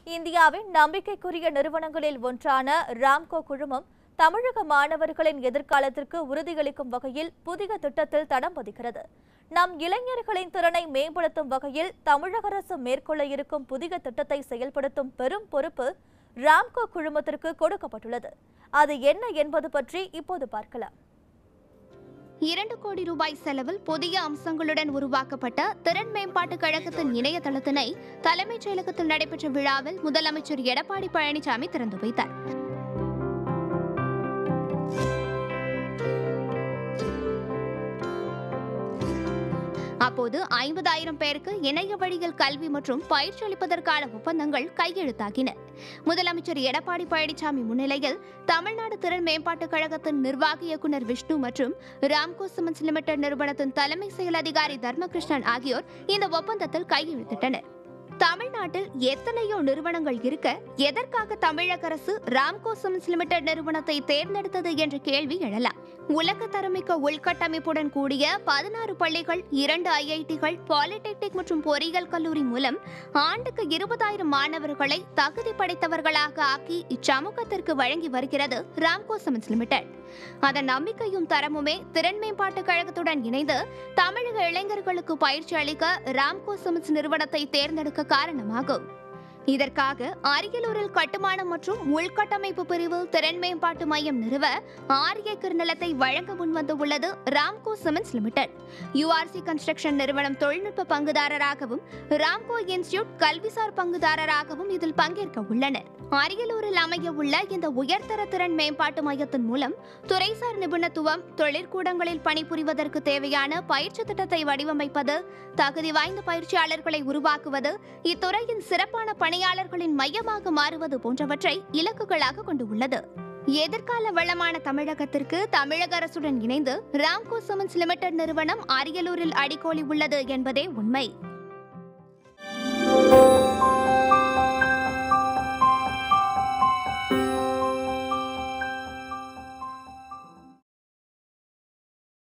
இந்தியாவின் நம்பிக்கைக்குரிய நிறுவனங்களில் ஒன்றான ராம்கோ குழுமம் தமிழக மாணவர்களின் எதிர்காலத்திற்கு உறுதியளிக்கும் வகையில் புதிய திட்டத்தில் தடம் பதிக்கிறது நம் இளைஞர்களின் திறனை மேம்படுத்தும் வகையில் தமிழக அரசு மேற்கொள்ள இருக்கும் புதிய திட்டத்தை செயல்படுத்தும் பெரும் பொறுப்பு ராம்கோ குழுமத்திற்கு கொடுக்கப்பட்டுள்ளது அது என்ன என்பது பற்றி இப்போது பார்க்கலாம் இரண்டு கோடி ரூபாய் செலவில் புதிய அம்சங்களுடன் உருவாக்கப்பட்ட திறன் மேம்பாட்டு கழகத்தின் இணையதளத்தினை தலைமைச் செயலகத்தில் நடைபெற்ற விழாவில் முதலமைச்சர் எடப்பாடி பழனிசாமி திறந்து வைத்தார் அப்போது ஐம்பதாயிரம் பேருக்கு இணைய வழியில் கல்வி மற்றும் பயிற்சி அளிப்பதற்கான ஒப்பந்தங்கள் கையெழுத்தாகின முதலமைச்சர் எடப்பாடி பழனிசாமி முன்னிலையில் தமிழ்நாடு திறன் மேம்பாட்டுக் கழகத்தின் நிர்வாக இயக்குநர் விஷ்ணு மற்றும் ராம்கோ சிமெண்ட்ஸ் லிமிடெட் நிறுவனத்தின் தலைமை செயல் அதிகாரி தர்மகிருஷ்ணன் ஆகியோர் இந்த ஒப்பந்தத்தில் கையெழுத்திட்டனர் தமிழ்நாட்டில் எத்தனையோ நிறுவனங்கள் இருக்க எதற்காக தமிழக அரசு ராம்கோ சிமெண்ட்ஸ் லிமிடெட் நிறுவனத்தை தேர்ந்தெடுத்தது என்ற கேள்வி எழலாம் உலக தரமிக்க உள்கட்டமைப்புடன் கூடிய பதினாறு பள்ளிகள் இரண்டு ஐஐடிகள் பாலிடெக்னிக் மற்றும் பொறியியல் கல்லூரி மூலம் ஆண்டுக்கு இருபதாயிரம் மாணவர்களை தகுதி படைத்தவர்களாக ஆக்கி இச்சமூகத்திற்கு வழங்கி வருகிறது ராம்கோ சிமெண்ட்ஸ் லிமிடெட் அதன் நம்பிக்கையும் தரமுமே திறன் மேம்பாட்டு கழகத்துடன் இணைந்து தமிழக இளைஞர்களுக்கு பயிற்சி அளிக்க ராம்கோ சிமெண்ட்ஸ் நிறுவனத்தை தேர்ந்தெடுக்க காரணமாகும் இதற்காக அரியலூரில் கட்டுமானம் மற்றும் உள்கட்டமைப்பு பிரிவில் திறன் மேம்பாட்டு மையம் நிறுவ ஆறு ஏக்கர் நிலத்தை வழங்க முன்வந்துள்ளது Ramco cements limited URC construction நிறுவனம் தொழில்நுட்ப பங்குதாரராகவும் ராம்கோ இன்ஸ்டிடியூட் கல்விசார் பங்குதாரராகவும் இதில் பங்கேற்க உள்ளனர் அரியலூரில் அமைய உள்ள இந்த உயர்தர திறன் மேம்பாட்டு மையத்தின் மூலம் துறைசார் நிபுணத்துவம் தொழிற்கூடங்களில் பணிபுரிவதற்கு தேவையான பயிற்சி திட்டத்தை வடிவமைப்பது தகுதி வாய்ந்த பயிற்சியாளர்களை உருவாக்குவது இத்துறையின் சிறப்பான பணியாளர்களின் மையமாக மாறுவது போன்றவற்றை இலக்குகளாக கொண்டுள்ளது எதிர்கால வளமான தமிழகத்திற்கு தமிழக அரசுடன் இணைந்து ராம்கோ சிமெண்ட்ஸ் லிமிடெட் நிறுவனம் அரியலூரில் அடிக்கோலி உள்ளது என்பதே உண்மை